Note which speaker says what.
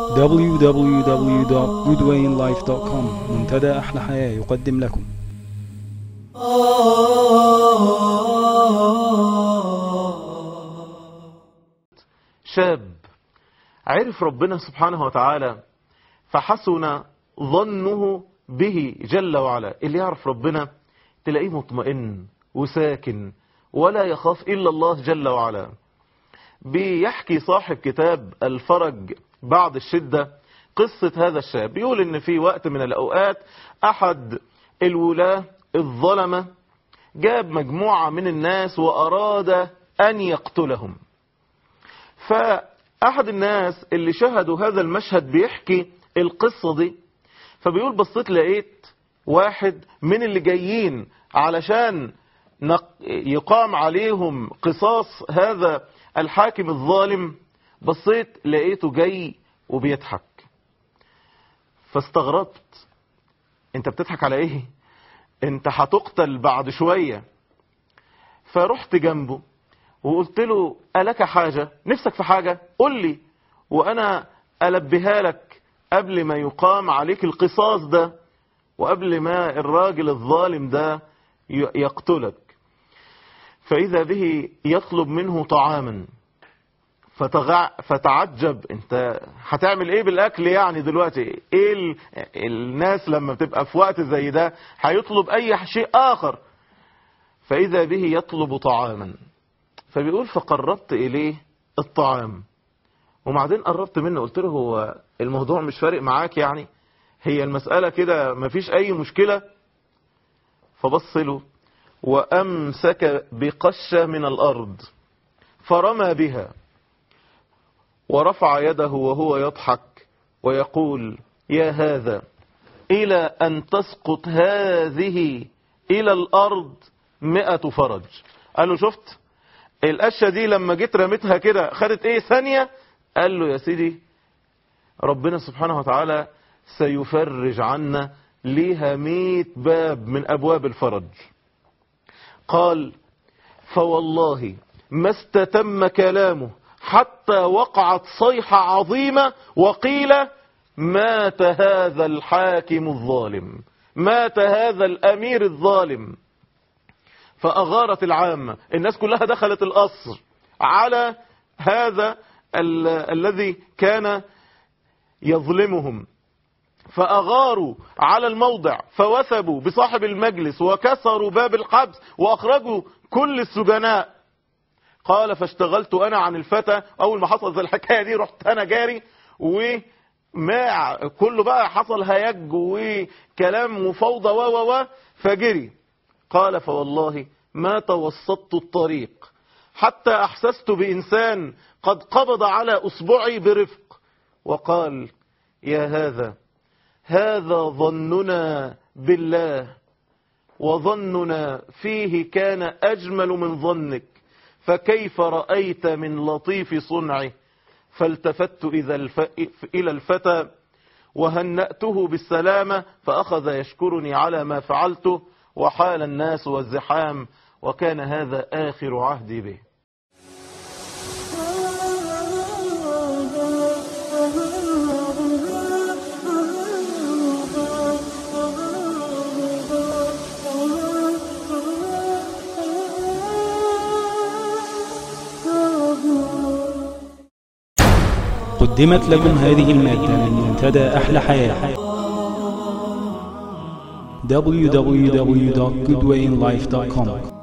Speaker 1: www.goodwayinlife.com منتدى أحلى حياة يقدم لكم
Speaker 2: شاب عرف ربنا سبحانه وتعالى فحسن ظنه به جل وعلا اللي يعرف ربنا تلاقيه مطمئن وساكن ولا يخاف إلا الله جل وعلا بيحكي صاحب كتاب الفرج بعد الشدة قصة هذا الشاب بيقول ان في وقت من الأوقات أحد الولاة الظلمة جاب مجموعة من الناس وأراد أن يقتلهم فأحد الناس اللي شهدوا هذا المشهد بيحكي القصة دي فبيقول بصيت لقيت واحد من اللي جايين علشان يقام عليهم قصاص هذا الحاكم الظالم بصيت لقيته جاي وبيضحك فاستغربت انت بتضحك على ايه انت هتقتل بعد شوية فرحت جنبه وقلت له ألك حاجة نفسك في حاجة قل لي وأنا ألبيها لك قبل ما يقام عليك القصاص ده وقبل ما الراجل الظالم ده يقتلك فإذا به يطلب منه طعاما فتغع فتعجب انت هتعمل ايه بالاكل يعني دلوقتي ايه ال... الناس لما بتبقى في وقت زي ده هيطلب اي شيء اخر فاذا به يطلب طعاما فبيقول فقربت اليه الطعام وبعدين قربت منه قلت له هو الموضوع مش فارق معاك يعني هي المسألة كده مفيش اي مشكلة فبص له وامسك بقشة من الارض فرمى بها ورفع يده وهو يضحك ويقول يا هذا إلى أن تسقط هذه إلى الأرض مئة فرج قال له شفت القشة دي لما جيت رميتها كده خدت ايه ثانية قال له يا سيدي ربنا سبحانه وتعالى سيفرج عنا ليها مئة باب من أبواب الفرج قال فوالله ما استتم كلامه حتى وقعت صيحة عظيمة وقيل مات هذا الحاكم الظالم مات هذا الأمير الظالم فأغارت العامة الناس كلها دخلت القصر على هذا ال الذي كان يظلمهم فأغاروا على الموضع فوثبوا بصاحب المجلس وكسروا باب الحبس وأخرجوا كل السجناء قال فاشتغلت انا عن الفتى اول ما حصل زي الحكايه دي رحت انا جاري وما كله بقى حصل هيج وكلام وفوضى و و و فجري قال فوالله ما توسطت الطريق حتى احسست بانسان قد قبض على اصبعي برفق وقال يا هذا هذا ظننا بالله وظننا فيه كان اجمل من ظنك فكيف رأيت من لطيف صنعه فالتفت إذا الف... إلى الفتى وهنأته بالسلامة فأخذ يشكرني على ما فعلته وحال الناس والزحام وكان هذا آخر عهدي به
Speaker 1: قدمت لكم هذه المادة من منتدى أحلى حياة www.goodwayinlife.com